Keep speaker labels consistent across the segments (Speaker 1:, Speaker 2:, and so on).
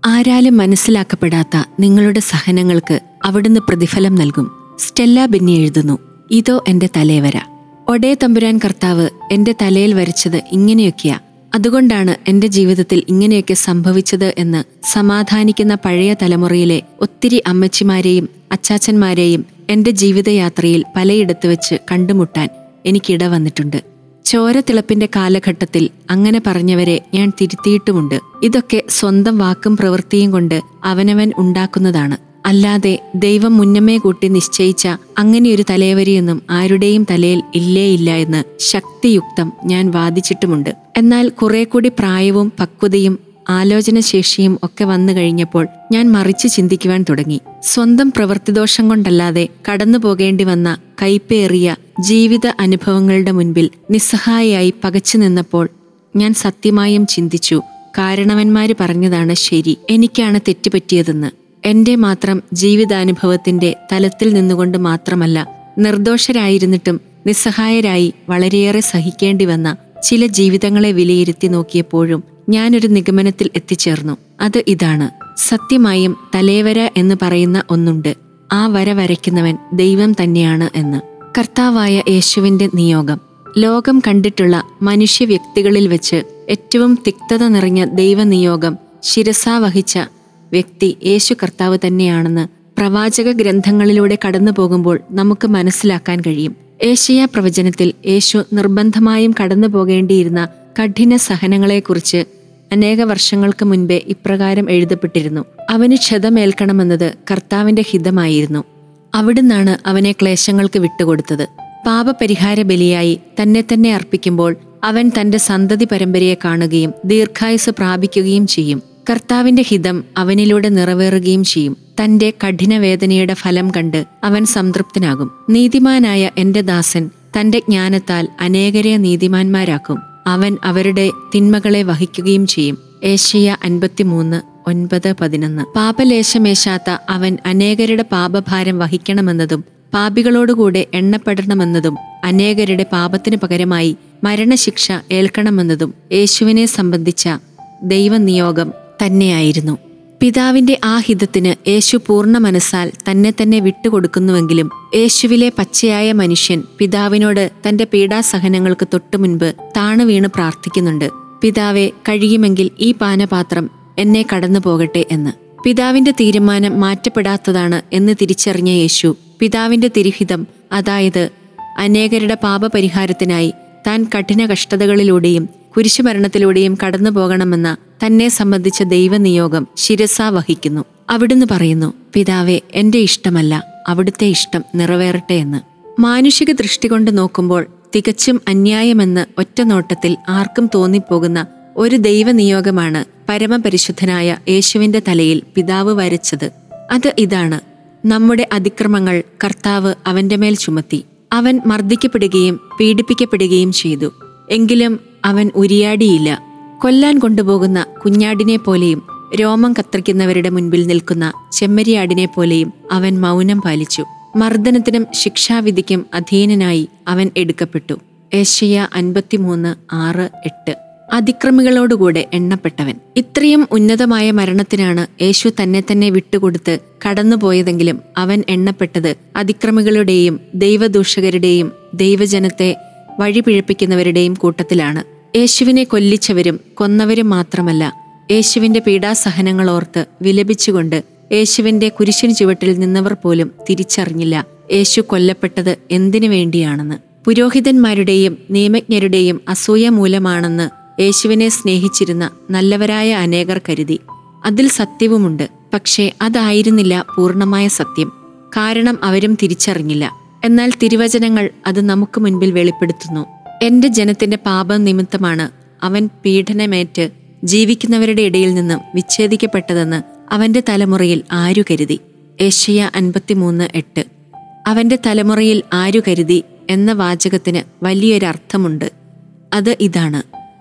Speaker 1: ആരാലും മനസ്സിലാക്കപ്പെടാത്ത നിങ്ങളുടെ സഹനങ്ങൾക്ക് അവിടുന്ന് പ്രതിഫലം നൽകും സ്റ്റെല്ല ബെന്നി എഴുതുന്നു ഇതോ എന്റെ തലേവര ഒടേ തമ്പുരാൻ കർത്താവ് എന്റെ തലയിൽ വരച്ചത് ഇങ്ങനെയൊക്കെയാ അതുകൊണ്ടാണ് എന്റെ ജീവിതത്തിൽ ഇങ്ങനെയൊക്കെ സംഭവിച്ചത് എന്ന് സമാധാനിക്കുന്ന പഴയ തലമുറയിലെ ഒത്തിരി അമ്മച്ചിമാരെയും അച്ചാച്ചന്മാരെയും എന്റെ ജീവിതയാത്രയിൽ പലയിടത്ത് വെച്ച് കണ്ടുമുട്ടാൻ എനിക്കിട വന്നിട്ടുണ്ട് ചോരത്തിളപ്പിന്റെ കാലഘട്ടത്തിൽ അങ്ങനെ പറഞ്ഞവരെ ഞാൻ തിരുത്തിയിട്ടുമുണ്ട് ഇതൊക്കെ സ്വന്തം വാക്കും പ്രവൃത്തിയും കൊണ്ട് അവനവൻ ഉണ്ടാക്കുന്നതാണ് അല്ലാതെ ദൈവം മുന്നമേ കൂട്ടി നിശ്ചയിച്ച അങ്ങനെയൊരു തലയവരിയൊന്നും ആരുടെയും തലയിൽ ഇല്ലേ ഇല്ല എന്ന് ശക്തിയുക്തം ഞാൻ വാദിച്ചിട്ടുമുണ്ട് എന്നാൽ കുറെ കൂടി പ്രായവും പക്വതയും ആലോചനശേഷിയും ഒക്കെ വന്നു കഴിഞ്ഞപ്പോൾ ഞാൻ മറിച്ച് ചിന്തിക്കുവാൻ തുടങ്ങി സ്വന്തം പ്രവൃത്തിദോഷം കൊണ്ടല്ലാതെ കടന്നു പോകേണ്ടി വന്ന കൈപ്പേറിയ ജീവിത അനുഭവങ്ങളുടെ മുൻപിൽ നിസ്സഹായയായി പകച്ചു നിന്നപ്പോൾ ഞാൻ സത്യമായും ചിന്തിച്ചു കാരണവന്മാര് പറഞ്ഞതാണ് ശരി എനിക്കാണ് തെറ്റുപറ്റിയതെന്ന് എന്റെ മാത്രം ജീവിതാനുഭവത്തിന്റെ തലത്തിൽ നിന്നുകൊണ്ട് മാത്രമല്ല നിർദോഷരായിരുന്നിട്ടും നിസ്സഹായരായി വളരെയേറെ സഹിക്കേണ്ടി വന്ന ചില ജീവിതങ്ങളെ വിലയിരുത്തി നോക്കിയപ്പോഴും ഞാനൊരു നിഗമനത്തിൽ എത്തിച്ചേർന്നു അത് ഇതാണ് സത്യമായും തലേവര എന്ന് പറയുന്ന ഒന്നുണ്ട് ആ വര വരയ്ക്കുന്നവൻ ദൈവം തന്നെയാണ് എന്ന് കർത്താവായ യേശുവിന്റെ നിയോഗം ലോകം കണ്ടിട്ടുള്ള മനുഷ്യ വ്യക്തികളിൽ വെച്ച് ഏറ്റവും തിക്തത നിറഞ്ഞ ദൈവനിയോഗം ശിരസാ വഹിച്ച വ്യക്തി യേശു കർത്താവ് തന്നെയാണെന്ന് പ്രവാചക ഗ്രന്ഥങ്ങളിലൂടെ കടന്നു പോകുമ്പോൾ നമുക്ക് മനസ്സിലാക്കാൻ കഴിയും ഏഷ്യ പ്രവചനത്തിൽ യേശു നിർബന്ധമായും കടന്നു പോകേണ്ടിയിരുന്ന കഠിന സഹനങ്ങളെക്കുറിച്ച് അനേക വർഷങ്ങൾക്ക് മുൻപേ ഇപ്രകാരം എഴുതപ്പെട്ടിരുന്നു അവന് ക്ഷതമേൽക്കണമെന്നത് കർത്താവിന്റെ ഹിതമായിരുന്നു അവിടുന്നാണ് അവനെ ക്ലേശങ്ങൾക്ക് വിട്ടുകൊടുത്തത് പാപപരിഹാര ബലിയായി തന്നെ തന്നെ അർപ്പിക്കുമ്പോൾ അവൻ തന്റെ സന്തതി പരമ്പരയെ കാണുകയും ദീർഘായുസ് പ്രാപിക്കുകയും ചെയ്യും കർത്താവിന്റെ ഹിതം അവനിലൂടെ നിറവേറുകയും ചെയ്യും തന്റെ കഠിനവേദനയുടെ ഫലം കണ്ട് അവൻ സംതൃപ്തനാകും നീതിമാനായ എന്റെ ദാസൻ തന്റെ ജ്ഞാനത്താൽ അനേകരെ നീതിമാന്മാരാക്കും അവൻ അവരുടെ തിന്മകളെ വഹിക്കുകയും ചെയ്യും ഏഷ്യ അൻപത്തിമൂന്ന് ഒൻപത് പതിനൊന്ന് പാപലേശമേശാത്ത അവൻ അനേകരുടെ പാപഭാരം വഹിക്കണമെന്നതും പാപികളോടുകൂടെ എണ്ണപ്പെടണമെന്നതും അനേകരുടെ പാപത്തിനു പകരമായി മരണശിക്ഷ ഏൽക്കണമെന്നതും യേശുവിനെ സംബന്ധിച്ച ദൈവനിയോഗം തന്നെയായിരുന്നു പിതാവിന്റെ ആ ഹിതത്തിന് യേശു പൂർണ്ണ മനസ്സാൽ തന്നെ തന്നെ വിട്ടുകൊടുക്കുന്നുവെങ്കിലും യേശുവിലെ പച്ചയായ മനുഷ്യൻ പിതാവിനോട് തന്റെ പീഡാസഹനങ്ങൾക്ക് തൊട്ടു മുൻപ് താണു വീണ് പ്രാർത്ഥിക്കുന്നുണ്ട് പിതാവെ കഴിയുമെങ്കിൽ ഈ പാനപാത്രം എന്നെ കടന്നു പോകട്ടെ എന്ന് പിതാവിന്റെ തീരുമാനം മാറ്റപ്പെടാത്തതാണ് എന്ന് തിരിച്ചറിഞ്ഞ യേശു പിതാവിന്റെ തിരുഹിതം അതായത് അനേകരുടെ പാപപരിഹാരത്തിനായി താൻ കഠിന കഷ്ടതകളിലൂടെയും കുരിശുമരണത്തിലൂടെയും കടന്നു പോകണമെന്ന തന്നെ സംബന്ധിച്ച ദൈവനിയോഗം ശിരസാ വഹിക്കുന്നു അവിടുന്ന് പറയുന്നു പിതാവെ എന്റെ ഇഷ്ടമല്ല അവിടുത്തെ ഇഷ്ടം നിറവേറട്ടെ എന്ന് മാനുഷിക ദൃഷ്ടി കൊണ്ട് നോക്കുമ്പോൾ തികച്ചും അന്യായമെന്ന് ഒറ്റ നോട്ടത്തിൽ ആർക്കും തോന്നിപ്പോകുന്ന ഒരു ദൈവനിയോഗമാണ് പരമപരിശുദ്ധനായ യേശുവിന്റെ തലയിൽ പിതാവ് വരച്ചത് അത് ഇതാണ് നമ്മുടെ അതിക്രമങ്ങൾ കർത്താവ് അവന്റെ മേൽ ചുമത്തി അവൻ മർദ്ദിക്കപ്പെടുകയും പീഡിപ്പിക്കപ്പെടുകയും ചെയ്തു എങ്കിലും അവൻ ഉരിയാടിയില്ല കൊല്ലാൻ കൊണ്ടുപോകുന്ന കുഞ്ഞാടിനെ പോലെയും രോമം കത്തിരിക്കുന്നവരുടെ മുൻപിൽ നിൽക്കുന്ന ചെമ്മരിയാടിനെ പോലെയും അവൻ മൗനം പാലിച്ചു മർദ്ദനത്തിനും ശിക്ഷാവിധിക്കും അധീനനായി അവൻ എടുക്കപ്പെട്ടു ഏഷ്യ അൻപത്തിമൂന്ന് ആറ് എട്ട് അതിക്രമികളോടുകൂടെ എണ്ണപ്പെട്ടവൻ ഇത്രയും ഉന്നതമായ മരണത്തിനാണ് യേശു തന്നെ തന്നെ വിട്ടുകൊടുത്ത് കടന്നുപോയതെങ്കിലും അവൻ എണ്ണപ്പെട്ടത് അതിക്രമികളുടെയും ദൈവദൂഷകരുടെയും ദൈവജനത്തെ വഴിപിഴപ്പിക്കുന്നവരുടെയും കൂട്ടത്തിലാണ് യേശുവിനെ കൊല്ലിച്ചവരും കൊന്നവരും മാത്രമല്ല യേശുവിന്റെ പീഡാസഹനങ്ങൾ ഓർത്ത് വിലപിച്ചുകൊണ്ട് യേശുവിന്റെ കുരിശിന് ചുവട്ടിൽ നിന്നവർ പോലും തിരിച്ചറിഞ്ഞില്ല യേശു കൊല്ലപ്പെട്ടത് എന്തിനു വേണ്ടിയാണെന്ന് പുരോഹിതന്മാരുടെയും നിയമജ്ഞരുടെയും അസൂയ മൂലമാണെന്ന് യേശുവിനെ സ്നേഹിച്ചിരുന്ന നല്ലവരായ അനേകർ കരുതി അതിൽ സത്യവുമുണ്ട് പക്ഷേ അതായിരുന്നില്ല പൂർണ്ണമായ സത്യം കാരണം അവരും തിരിച്ചറിഞ്ഞില്ല എന്നാൽ തിരുവചനങ്ങൾ അത് നമുക്ക് മുൻപിൽ വെളിപ്പെടുത്തുന്നു എന്റെ ജനത്തിന്റെ പാപം നിമിത്തമാണ് അവൻ പീഡനമേറ്റ് ജീവിക്കുന്നവരുടെ ഇടയിൽ നിന്നും വിച്ഛേദിക്കപ്പെട്ടതെന്ന് അവന്റെ തലമുറയിൽ ആരു കരുതി ഏഷ്യ അൻപത്തിമൂന്ന് എട്ട് അവന്റെ തലമുറയിൽ ആരു കരുതി എന്ന വാചകത്തിന് വലിയൊരർത്ഥമുണ്ട് അത് ഇതാണ്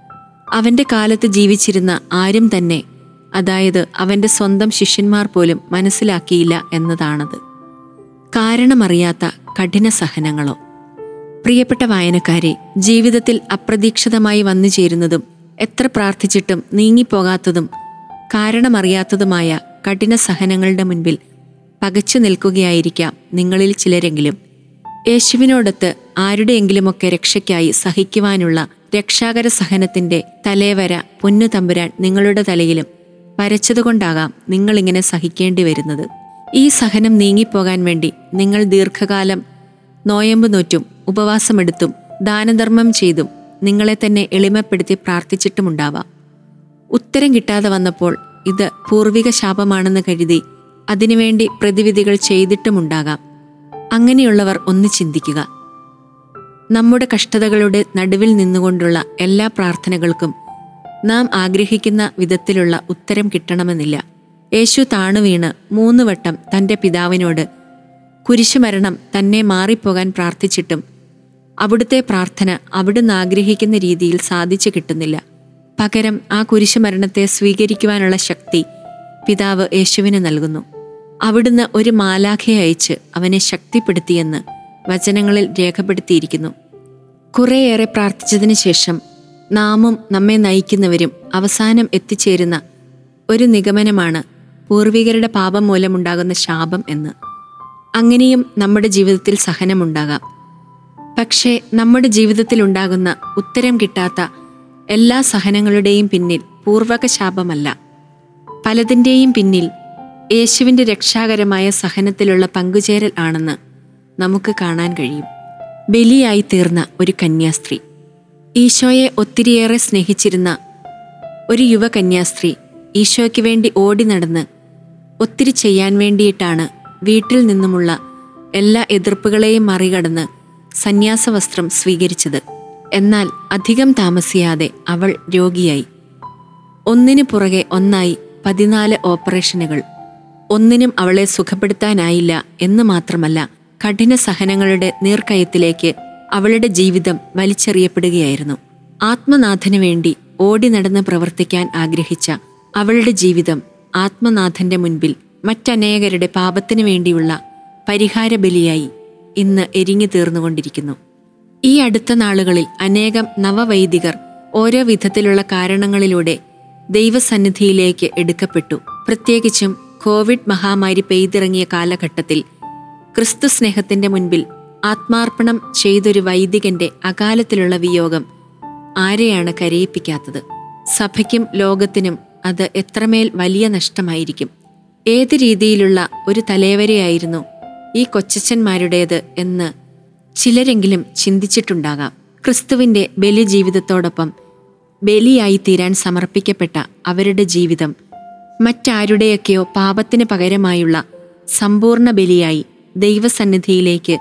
Speaker 1: അവന്റെ കാലത്ത് ജീവിച്ചിരുന്ന ആരും തന്നെ അതായത് അവന്റെ സ്വന്തം ശിഷ്യന്മാർ പോലും മനസ്സിലാക്കിയില്ല എന്നതാണത് കാരണമറിയാത്ത കഠിന സഹനങ്ങളോ പ്രിയപ്പെട്ട വായനക്കാരെ ജീവിതത്തിൽ അപ്രതീക്ഷിതമായി വന്നു ചേരുന്നതും എത്ര പ്രാർത്ഥിച്ചിട്ടും നീങ്ങിപ്പോകാത്തതും കാരണമറിയാത്തതുമായ കഠിന സഹനങ്ങളുടെ മുൻപിൽ പകച്ചു നിൽക്കുകയായിരിക്കാം നിങ്ങളിൽ ചിലരെങ്കിലും യേശുവിനോടൊത്ത് ആരുടെയെങ്കിലുമൊക്കെ രക്ഷയ്ക്കായി സഹിക്കുവാനുള്ള രക്ഷാകര സഹനത്തിന്റെ തലേവര പൊന്നു തമ്പുരാൻ നിങ്ങളുടെ തലയിലും വരച്ചതുകൊണ്ടാകാം നിങ്ങളിങ്ങനെ സഹിക്കേണ്ടി വരുന്നത് ഈ സഹനം നീങ്ങിപ്പോകാൻ വേണ്ടി നിങ്ങൾ ദീർഘകാലം നോയമ്പ് നോറ്റും ഉപവാസമെടുത്തും ദാനധർമ്മം ചെയ്തും നിങ്ങളെ തന്നെ എളിമപ്പെടുത്തി പ്രാർത്ഥിച്ചിട്ടുമുണ്ടാവാം ഉത്തരം കിട്ടാതെ വന്നപ്പോൾ ഇത് പൂർവിക ശാപമാണെന്ന് കരുതി അതിനുവേണ്ടി പ്രതിവിധികൾ ചെയ്തിട്ടുമുണ്ടാകാം അങ്ങനെയുള്ളവർ ഒന്ന് ചിന്തിക്കുക നമ്മുടെ കഷ്ടതകളുടെ നടുവിൽ നിന്നുകൊണ്ടുള്ള എല്ലാ പ്രാർത്ഥനകൾക്കും നാം ആഗ്രഹിക്കുന്ന വിധത്തിലുള്ള ഉത്തരം കിട്ടണമെന്നില്ല യേശു താണുവീണ് മൂന്ന് വട്ടം തൻ്റെ പിതാവിനോട് കുരിശുമരണം തന്നെ മാറിപ്പോകാൻ പ്രാർത്ഥിച്ചിട്ടും അവിടുത്തെ പ്രാർത്ഥന അവിടുന്ന് ആഗ്രഹിക്കുന്ന രീതിയിൽ സാധിച്ചു കിട്ടുന്നില്ല പകരം ആ കുരിശുമരണത്തെ സ്വീകരിക്കുവാനുള്ള ശക്തി പിതാവ് യേശുവിന് നൽകുന്നു അവിടുന്ന് ഒരു മാലാഖയെ അയച്ച് അവനെ ശക്തിപ്പെടുത്തിയെന്ന് വചനങ്ങളിൽ രേഖപ്പെടുത്തിയിരിക്കുന്നു കുറേയേറെ പ്രാർത്ഥിച്ചതിന് ശേഷം നാമും നമ്മെ നയിക്കുന്നവരും അവസാനം എത്തിച്ചേരുന്ന ഒരു നിഗമനമാണ് പൂർവികരുടെ പാപം മൂലമുണ്ടാകുന്ന ശാപം എന്ന് അങ്ങനെയും നമ്മുടെ ജീവിതത്തിൽ സഹനമുണ്ടാകാം പക്ഷേ നമ്മുടെ ജീവിതത്തിൽ ഉണ്ടാകുന്ന ഉത്തരം കിട്ടാത്ത എല്ലാ സഹനങ്ങളുടെയും പിന്നിൽ പൂർവക ശാപമല്ല പലതിൻ്റെയും പിന്നിൽ യേശുവിൻ്റെ രക്ഷാകരമായ സഹനത്തിലുള്ള പങ്കുചേരൽ ആണെന്ന് നമുക്ക് കാണാൻ കഴിയും ബലിയായി തീർന്ന ഒരു കന്യാസ്ത്രീ ഈശോയെ ഒത്തിരിയേറെ സ്നേഹിച്ചിരുന്ന ഒരു യുവ കന്യാസ്ത്രീ ഈശോയ്ക്ക് വേണ്ടി ഓടി നടന്ന് ഒത്തിരി ചെയ്യാൻ വേണ്ടിയിട്ടാണ് വീട്ടിൽ നിന്നുമുള്ള എല്ലാ എതിർപ്പുകളെയും മറികടന്ന് സന്യാസ വസ്ത്രം സ്വീകരിച്ചത് എന്നാൽ അധികം താമസിയാതെ അവൾ രോഗിയായി ഒന്നിനു പുറകെ ഒന്നായി പതിനാല് ഓപ്പറേഷനുകൾ ഒന്നിനും അവളെ സുഖപ്പെടുത്താനായില്ല എന്ന് മാത്രമല്ല കഠിന സഹനങ്ങളുടെ നീർക്കയത്തിലേക്ക് അവളുടെ ജീവിതം വലിച്ചെറിയപ്പെടുകയായിരുന്നു ആത്മനാഥനു വേണ്ടി ഓടി നടന്ന് പ്രവർത്തിക്കാൻ ആഗ്രഹിച്ച അവളുടെ ജീവിതം ആത്മനാഥന്റെ മുൻപിൽ മറ്റനേകരുടെ പാപത്തിനു വേണ്ടിയുള്ള പരിഹാര ബലിയായി ഇന്ന് എരിഞ്ഞു തീർന്നുകൊണ്ടിരിക്കുന്നു ഈ അടുത്ത നാളുകളിൽ അനേകം നവവൈദികർ ഓരോ വിധത്തിലുള്ള കാരണങ്ങളിലൂടെ ദൈവസന്നിധിയിലേക്ക് എടുക്കപ്പെട്ടു പ്രത്യേകിച്ചും കോവിഡ് മഹാമാരി പെയ്തിറങ്ങിയ കാലഘട്ടത്തിൽ ക്രിസ്തു സ്നേഹത്തിന്റെ മുൻപിൽ ആത്മാർപ്പണം ചെയ്തൊരു വൈദികന്റെ അകാലത്തിലുള്ള വിയോഗം ആരെയാണ് കരയിപ്പിക്കാത്തത് സഭയ്ക്കും ലോകത്തിനും അത് എത്രമേൽ വലിയ നഷ്ടമായിരിക്കും ഏത് രീതിയിലുള്ള ഒരു തലേവരെയായിരുന്നു ഈ കൊച്ചച്ചന്മാരുടേത് എന്ന് ചിലരെങ്കിലും ചിന്തിച്ചിട്ടുണ്ടാകാം ക്രിസ്തുവിന്റെ ബലിജീവിതത്തോടൊപ്പം ബലിയായി തീരാൻ സമർപ്പിക്കപ്പെട്ട അവരുടെ ജീവിതം മറ്റാരുടെയൊക്കെയോ പാപത്തിന് പകരമായുള്ള സമ്പൂർണ്ണ ബലിയായി ദൈവസന്നിധിയിലേക്ക്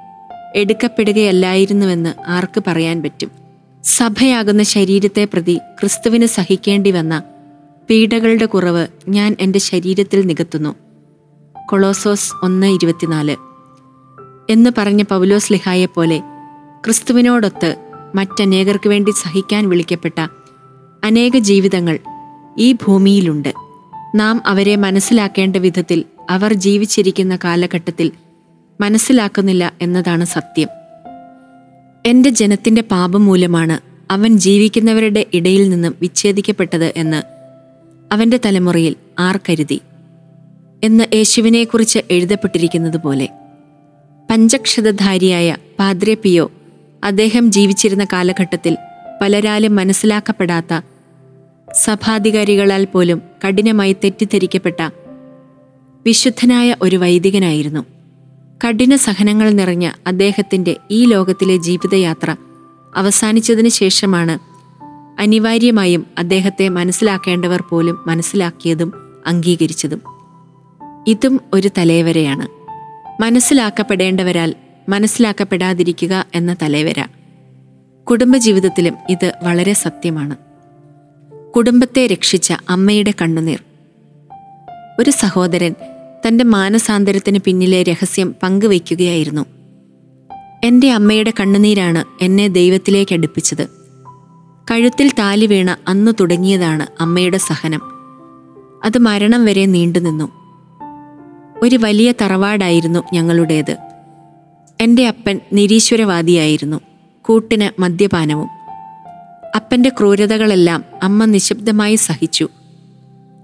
Speaker 1: എടുക്കപ്പെടുകയല്ലായിരുന്നുവെന്ന് ആർക്ക് പറയാൻ പറ്റും സഭയാകുന്ന ശരീരത്തെ പ്രതി ക്രിസ്തുവിന് സഹിക്കേണ്ടി വന്ന പീഡകളുടെ കുറവ് ഞാൻ എൻ്റെ ശരീരത്തിൽ നികത്തുന്നു കൊളോസോസ് ഒന്ന് ഇരുപത്തിനാല് എന്ന് പറഞ്ഞ പൗലോസ് ലിഹായെ പോലെ ക്രിസ്തുവിനോടൊത്ത് മറ്റനേകർക്ക് വേണ്ടി സഹിക്കാൻ വിളിക്കപ്പെട്ട അനേക ജീവിതങ്ങൾ ഈ ഭൂമിയിലുണ്ട് നാം അവരെ മനസ്സിലാക്കേണ്ട വിധത്തിൽ അവർ ജീവിച്ചിരിക്കുന്ന കാലഘട്ടത്തിൽ മനസ്സിലാക്കുന്നില്ല എന്നതാണ് സത്യം എന്റെ ജനത്തിന്റെ പാപം മൂലമാണ് അവൻ ജീവിക്കുന്നവരുടെ ഇടയിൽ നിന്നും വിച്ഛേദിക്കപ്പെട്ടത് എന്ന് അവന്റെ തലമുറയിൽ ആർ കരുതി എന്ന് യേശുവിനെക്കുറിച്ച് എഴുതപ്പെട്ടിരിക്കുന്നത് പോലെ പഞ്ചക്ഷതധാരിയായ പാദ്രെ പിയോ അദ്ദേഹം ജീവിച്ചിരുന്ന കാലഘട്ടത്തിൽ പലരാലും മനസ്സിലാക്കപ്പെടാത്ത സഭാധികാരികളാൽ പോലും കഠിനമായി തെറ്റിദ്ധരിക്കപ്പെട്ട വിശുദ്ധനായ ഒരു വൈദികനായിരുന്നു കഠിന സഹനങ്ങൾ നിറഞ്ഞ അദ്ദേഹത്തിന്റെ ഈ ലോകത്തിലെ ജീവിതയാത്ര അവസാനിച്ചതിന് ശേഷമാണ് അനിവാര്യമായും അദ്ദേഹത്തെ മനസ്സിലാക്കേണ്ടവർ പോലും മനസ്സിലാക്കിയതും അംഗീകരിച്ചതും ഇതും ഒരു തലേവരയാണ് മനസ്സിലാക്കപ്പെടേണ്ടവരാൽ മനസ്സിലാക്കപ്പെടാതിരിക്കുക എന്ന തലേവര കുടുംബജീവിതത്തിലും ഇത് വളരെ സത്യമാണ് കുടുംബത്തെ രക്ഷിച്ച അമ്മയുടെ കണ്ണുനീർ ഒരു സഹോദരൻ തന്റെ മാനസാന്തരത്തിന് പിന്നിലെ രഹസ്യം പങ്കുവയ്ക്കുകയായിരുന്നു എൻ്റെ അമ്മയുടെ കണ്ണുനീരാണ് എന്നെ ദൈവത്തിലേക്ക് അടുപ്പിച്ചത് കഴുത്തിൽ താലി വീണ അന്നു തുടങ്ങിയതാണ് അമ്മയുടെ സഹനം അത് മരണം വരെ നീണ്ടുനിന്നു ഒരു വലിയ തറവാടായിരുന്നു ഞങ്ങളുടേത് എൻ്റെ അപ്പൻ നിരീശ്വരവാദിയായിരുന്നു കൂട്ടിന് മദ്യപാനവും അപ്പൻ്റെ ക്രൂരതകളെല്ലാം അമ്മ നിശബ്ദമായി സഹിച്ചു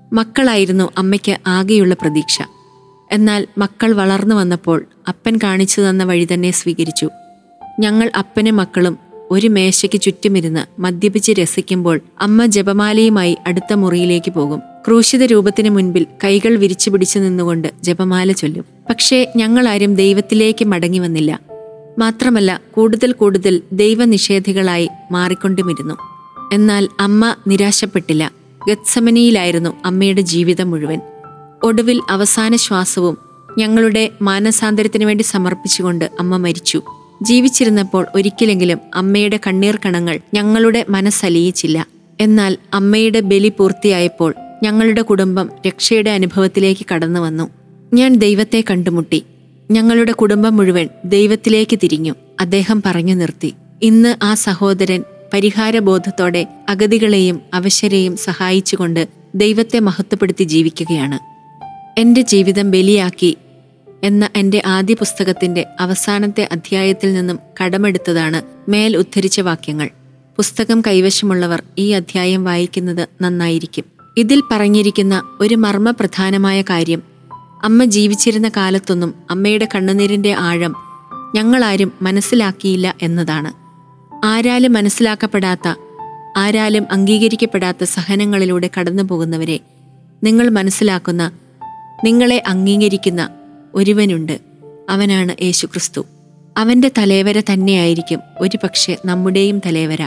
Speaker 1: മക്കളായിരുന്നു അമ്മയ്ക്ക് ആകെയുള്ള പ്രതീക്ഷ എന്നാൽ മക്കൾ വളർന്നു വന്നപ്പോൾ അപ്പൻ കാണിച്ചു തന്ന വഴി തന്നെ സ്വീകരിച്ചു ഞങ്ങൾ അപ്പനും മക്കളും ഒരു മേശയ്ക്ക് ചുറ്റുമിരുന്ന് മദ്യപിച്ച് രസിക്കുമ്പോൾ അമ്മ ജപമാലയുമായി അടുത്ത മുറിയിലേക്ക് പോകും ക്രൂശിത രൂപത്തിന് മുൻപിൽ കൈകൾ വിരിച്ചു പിടിച്ചു നിന്നുകൊണ്ട് ജപമാല ചൊല്ലും പക്ഷേ ഞങ്ങളാരും ദൈവത്തിലേക്ക് മടങ്ങി വന്നില്ല മാത്രമല്ല കൂടുതൽ കൂടുതൽ ദൈവനിഷേധികളായി മാറിക്കൊണ്ടുമിരുന്നു എന്നാൽ അമ്മ നിരാശപ്പെട്ടില്ല ഗത്സമനിയിലായിരുന്നു അമ്മയുടെ ജീവിതം മുഴുവൻ ഒടുവിൽ അവസാന ശ്വാസവും ഞങ്ങളുടെ മാനസാന്തരത്തിനു വേണ്ടി സമർപ്പിച്ചുകൊണ്ട് അമ്മ മരിച്ചു ജീവിച്ചിരുന്നപ്പോൾ ഒരിക്കലെങ്കിലും അമ്മയുടെ കണ്ണീർ കണങ്ങൾ ഞങ്ങളുടെ മനസ്സലിയിച്ചില്ല എന്നാൽ അമ്മയുടെ ബലി പൂർത്തിയായപ്പോൾ ഞങ്ങളുടെ കുടുംബം രക്ഷയുടെ അനുഭവത്തിലേക്ക് കടന്നു വന്നു ഞാൻ ദൈവത്തെ കണ്ടുമുട്ടി ഞങ്ങളുടെ കുടുംബം മുഴുവൻ ദൈവത്തിലേക്ക് തിരിഞ്ഞു അദ്ദേഹം പറഞ്ഞു നിർത്തി ഇന്ന് ആ സഹോദരൻ പരിഹാരബോധത്തോടെ അഗതികളെയും അവശരെയും സഹായിച്ചുകൊണ്ട് ദൈവത്തെ മഹത്വപ്പെടുത്തി ജീവിക്കുകയാണ് എൻ്റെ ജീവിതം ബലിയാക്കി എന്ന എൻ്റെ ആദ്യ പുസ്തകത്തിന്റെ അവസാനത്തെ അധ്യായത്തിൽ നിന്നും കടമെടുത്തതാണ് മേൽ ഉദ്ധരിച്ച വാക്യങ്ങൾ പുസ്തകം കൈവശമുള്ളവർ ഈ അധ്യായം വായിക്കുന്നത് നന്നായിരിക്കും ഇതിൽ പറഞ്ഞിരിക്കുന്ന ഒരു മർമ്മപ്രധാനമായ കാര്യം അമ്മ ജീവിച്ചിരുന്ന കാലത്തൊന്നും അമ്മയുടെ കണ്ണുനീരിന്റെ ആഴം ഞങ്ങളാരും മനസ്സിലാക്കിയില്ല എന്നതാണ് ആരാലും മനസ്സിലാക്കപ്പെടാത്ത ആരാലും അംഗീകരിക്കപ്പെടാത്ത സഹനങ്ങളിലൂടെ കടന്നു പോകുന്നവരെ നിങ്ങൾ മനസ്സിലാക്കുന്ന നിങ്ങളെ അംഗീകരിക്കുന്ന ഒരുവനുണ്ട് അവനാണ് യേശുക്രിസ്തു അവന്റെ തലേവര തന്നെയായിരിക്കും ഒരുപക്ഷെ നമ്മുടെയും തലേവര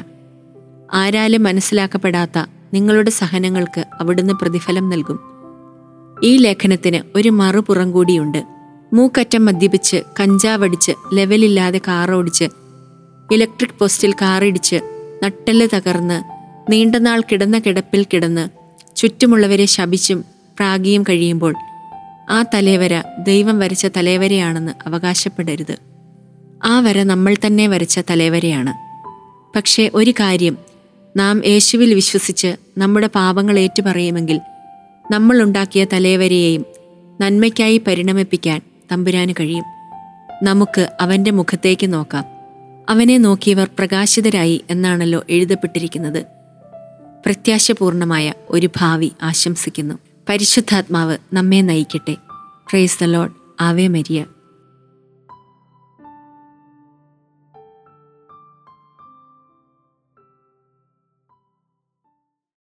Speaker 1: ആരാലും മനസ്സിലാക്കപ്പെടാത്ത നിങ്ങളുടെ സഹനങ്ങൾക്ക് അവിടുന്ന് പ്രതിഫലം നൽകും ഈ ലേഖനത്തിന് ഒരു മറുപുറം കൂടിയുണ്ട് മൂക്കറ്റം മദ്യപിച്ച് കഞ്ചാവടിച്ച് ലെവലില്ലാതെ കാറോടിച്ച് ഇലക്ട്രിക് പോസ്റ്റിൽ കാറിടിച്ച് നട്ടെല്ല് തകർന്ന് നീണ്ടനാൾ കിടന്ന കിടപ്പിൽ കിടന്ന് ചുറ്റുമുള്ളവരെ ശപിച്ചും പ്രാഗിയും കഴിയുമ്പോൾ ആ തലേവര ദൈവം വരച്ച തലേവരയാണെന്ന് അവകാശപ്പെടരുത് ആ വര നമ്മൾ തന്നെ വരച്ച തലേവരയാണ് പക്ഷേ ഒരു കാര്യം നാം യേശുവിൽ വിശ്വസിച്ച് നമ്മുടെ പാപങ്ങൾ ഏറ്റുപറയുമെങ്കിൽ നമ്മൾ ഉണ്ടാക്കിയ തലേവരയെയും നന്മയ്ക്കായി പരിണമിപ്പിക്കാൻ തമ്പുരാന് കഴിയും നമുക്ക് അവന്റെ മുഖത്തേക്ക് നോക്കാം അവനെ നോക്കിയവർ പ്രകാശിതരായി എന്നാണല്ലോ എഴുതപ്പെട്ടിരിക്കുന്നത് പ്രത്യാശപൂർണമായ ഒരു ഭാവി ആശംസിക്കുന്നു പരിശുദ്ധാത്മാവ് നമ്മെ നയിക്കട്ടെ പ്രേസ് ദ ലോഡ് ആവേ മരിയ